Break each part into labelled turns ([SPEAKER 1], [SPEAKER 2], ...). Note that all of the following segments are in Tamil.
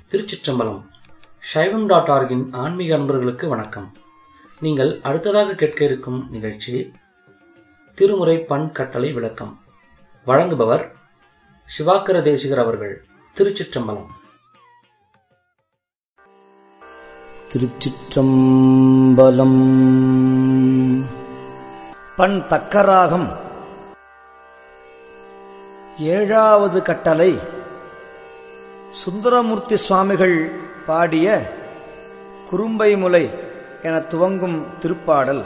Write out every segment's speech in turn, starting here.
[SPEAKER 1] திருச்சிற்றம்பலம் சைவம் டாட் ஆர்கின் ஆன்மீக அன்பர்களுக்கு வணக்கம் நீங்கள் அடுத்ததாக கேட்க இருக்கும் நிகழ்ச்சி திருமுறை பண் கட்டளை விளக்கம் வழங்குபவர் சிவாக்கர தேசிகர் அவர்கள் திருச்சிற்றம்பலம்
[SPEAKER 2] திருச்சிற்றம்பலம் பண் தக்கராகம் ஏழாவது கட்டளை சுந்தரமூர்த்தி சுவாமிகள் பாடிய குறும்பை முலை என துவங்கும் திருப்பாடல்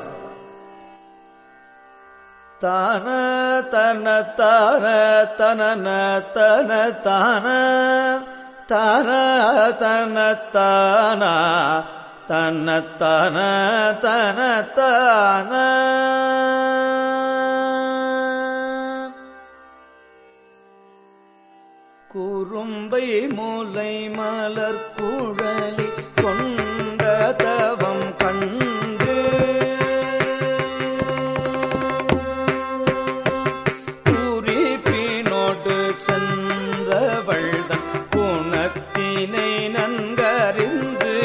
[SPEAKER 2] தான தன தான தனன தன தான தான தன தானா தன தன தன தான குறும்பை முலை மலர் குழலி கொண்ட தவம் கண்டு குறிப்பினோடு சென்றவள்தன் குணத்தினை நன்கறிந்து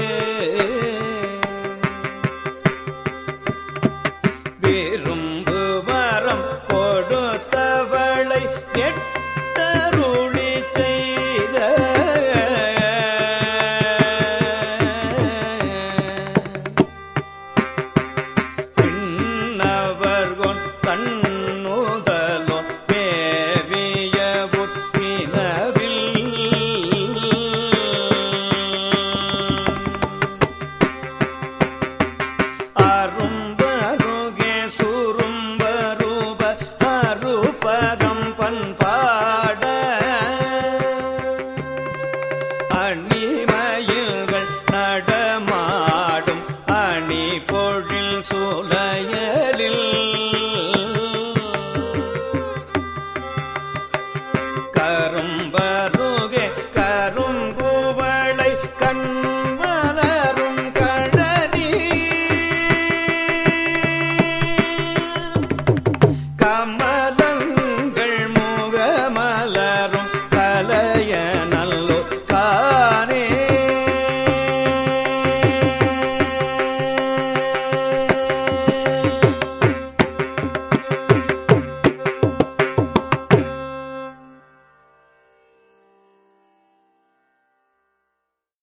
[SPEAKER 2] விரும்பு வரம் கொடுத்தவளை எட்டருளி செய்த பின்னவர்கொன் கண்ணுதலோ பேவிய அரும்பருகே சுரும்பரூப அருபதம் பண்பாட அணிமயில்கள் நடமாடும் அணி பொழில் சூலையலில் கரும்